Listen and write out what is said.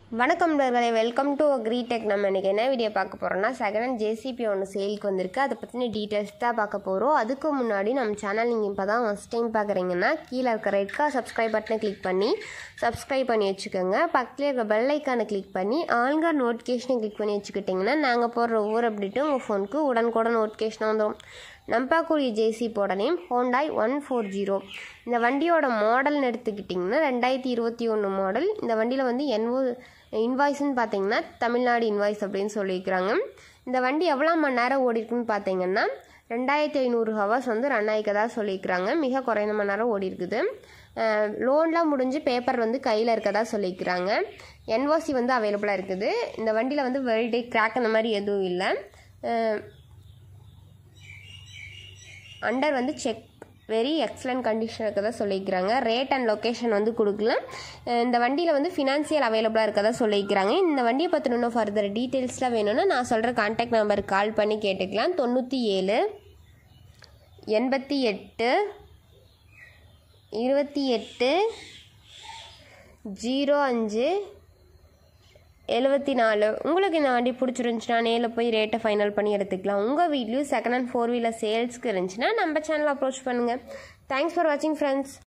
வணக்கம் நண்பர்களே welcome to agritech நம்ம இன்றைக்கி என்ன வீடியோ பார்க்க போகிறோம்னா செகண்ட் ஹேண்ட் ஜேசிபி ஒன்று சேலுக்கு வந்திருக்கு அதை பற்றின டீட்டெயில்ஸ் தான் பார்க்க போகிறோம் அதுக்கு முன்னாடி நம்ம சேனல் நீங்கள் இப்போ தான் ஃபஸ்ட் டைம் பார்க்குறீங்கன்னா கீழே இருக்க ரெட்கா சப்ஸ்கிரைப் பட்டனை கிளிக் பண்ணி சப்ஸ்கிரைப் பண்ணி வச்சுக்கோங்க பக்கத்தில் இருக்க பெல் ஐக்கானை கிளிக் பண்ணி ஆல்கா நோட்டிஃபிகேஷனை கிளிக் பண்ணி வச்சுக்கிட்டிங்கன்னா நாங்கள் போடுற ஒவ்வொரு அப்டேட்டும் உங்கள் ஃபோனுக்கு உடனுக்குடன் நோட்டிஃபிகேஷன் வந்துடும் நம்ம பார்க்கக்கூடிய ஜேசிபியோட name Hyundai one four zero இந்த வண்டியோட மாடல்னு எடுத்துக்கிட்டிங்கன்னா ரெண்டாயிரத்தி இருபத்தி ஒன்று மாடல் இந்த வண்டியில் வந்து என்ஓ இன்வாய்ஸ்னு பார்த்தீங்கன்னா தமிழ்நாடு இன்வாய்ஸ் அப்படின்னு சொல்லியிருக்கிறாங்க இந்த வண்டி எவ்வளோ மணி நேரம் ஓடிருக்குன்னு பார்த்தீங்கன்னா ரெண்டாயிரத்தி ஐநூறு ஹவர்ஸ் வந்து ரன் ஆகிக்கதா சொல்லியிருக்கிறாங்க மிக குறைந்த மணி நேரம் ஓடி இருக்குது லோன்லாம் முடிஞ்சு பேப்பர் வந்து கையில் இருக்கதா சொல்லியிருக்கிறாங்க என்ஓசி வந்து அவைலபிளாக இருக்குது இந்த வண்டியில் வந்து வெல்டே கிராக் அந்த மாதிரி எதுவும் இல்லை அண்டர் வந்து செக் வெரி எக்ஸலண்ட் கண்டிஷன் இருக்கதா சொல்லியிருக்கிறாங்க ரேட் அண்ட் லொக்கேஷன் வந்து கொடுக்கல அஹ் இந்த வண்டியில் வந்து ஃபினான்சியல் அவைலபிளாக இருக்கதா சொல்லியிருக்கிறாங்க இந்த வண்டியை பற்றின இன்னும் ஃபர்தர் டீட்டெயில்ஸ்லாம் வேணும்னா நான் சொல்கிற கான்டாக்ட் நம்பருக்கு கால் பண்ணி கேட்டுக்கலாம் தொண்ணூற்றி ஏழு எண்பத்தி எட்டு இருபத்தி எட்டு ஜீரோ அஞ்சு எழுபத்தி நாலு உங்களுக்கு இந்த வண்டி பிடிச்சிருந்துச்சுன்னா நேரில் போய் ரேட்டை ஃபைனல் பண்ணி எடுத்துக்கலாம் உங்கள் வீட்லேயும் செகண்ட் ஹேண்ட் ஃபோர் வீலர் சேல்ஸ்க்கு இருந்துச்சுன்னா நம்ம சேனல் அப்ரோச் பண்ணுங்கள் தேங்க்ஸ் ஃபார் வாட்சிங் ஃப்ரெண்ட்ஸ்